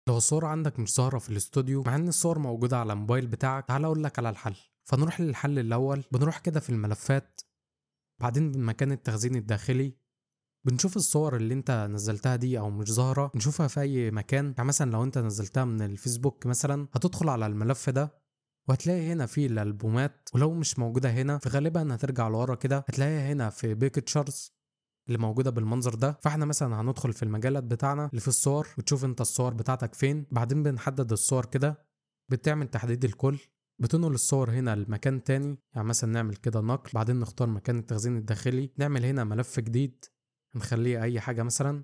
لو الصور عندك مش ظاهرة في الاستوديو مع ان الصور موجودة على الموبايل بتاعك تعال اقول لك على الحل فنروح للحل الاول بنروح كده في الملفات بعدين مكان التخزين الداخلي بنشوف الصور اللي انت نزلتها دي او مش ظاهرة نشوفها في اي مكان يعني مثلا لو انت نزلتها من الفيسبوك مثلا هتدخل على الملف ده وهتلاقي هنا في الالبومات ولو مش موجودة هنا فغالبا هترجع لورا كده هتلاقيها هنا في بيكتشرز اللي موجودة بالمنظر ده فاحنا مثلا هندخل في المجلات بتاعنا اللي في الصور وتشوف انت الصور بتاعتك فين بعدين بنحدد الصور كده بتعمل تحديد الكل بتنقل الصور هنا لمكان تاني يعني مثلا نعمل كده نقل بعدين نختار مكان التخزين الداخلي نعمل هنا ملف جديد نخليه اي حاجة مثلا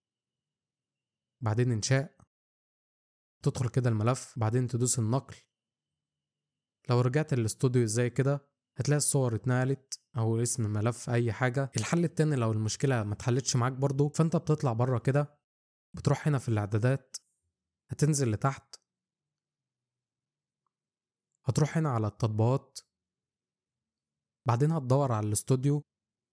بعدين انشاء تدخل كده الملف بعدين تدوس النقل لو رجعت الاستوديو زي كده هتلاقي الصور اتنقلت او اسم ملف اي حاجة الحل التاني لو المشكلة ما اتحلتش معاك برضو فانت بتطلع بره كده بتروح هنا في الاعدادات هتنزل لتحت هتروح هنا على التطبيقات بعدين هتدور على الاستوديو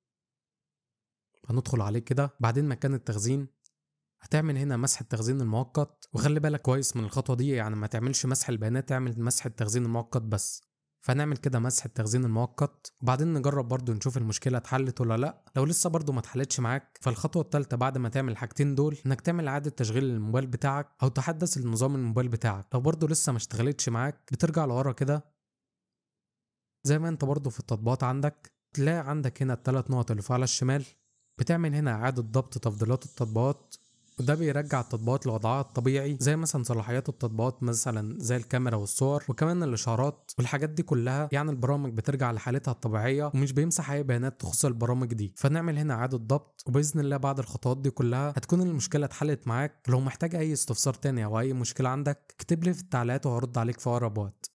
هندخل عليه كده بعدين مكان التخزين هتعمل هنا مسح التخزين المؤقت وخلي بالك كويس من الخطوة دي يعني ما تعملش مسح البيانات اعمل مسح التخزين المؤقت بس فنعمل كده مسح التخزين المؤقت وبعدين نجرب برضو نشوف المشكلة اتحلت ولا لا لو لسه برضو ما اتحلتش معاك فالخطوة التالتة بعد ما تعمل الحاجتين دول انك تعمل اعادة تشغيل للموبايل بتاعك او تحدث لنظام الموبايل بتاعك لو برضو لسه ما اشتغلتش معاك بترجع لورا كده زي ما انت برضو في التطبيقات عندك تلاقي عندك هنا الثلاث نقط اللي فوق على الشمال بتعمل هنا اعادة ضبط تفضيلات التطبيقات وده بيرجع التطبيقات لوضعها الطبيعي زي مثلا صلاحيات التطبيقات مثلا زي الكاميرا والصور وكمان الاشعارات والحاجات دي كلها يعني البرامج بترجع لحالتها الطبيعيه ومش بيمسح اي بيانات تخص البرامج دي فنعمل هنا اعاده ضبط وباذن الله بعد الخطوات دي كلها هتكون المشكله اتحلت معاك لو محتاج اي استفسار تاني او اي مشكله عندك اكتب لي في التعليقات وهرد عليك في اقرب وقت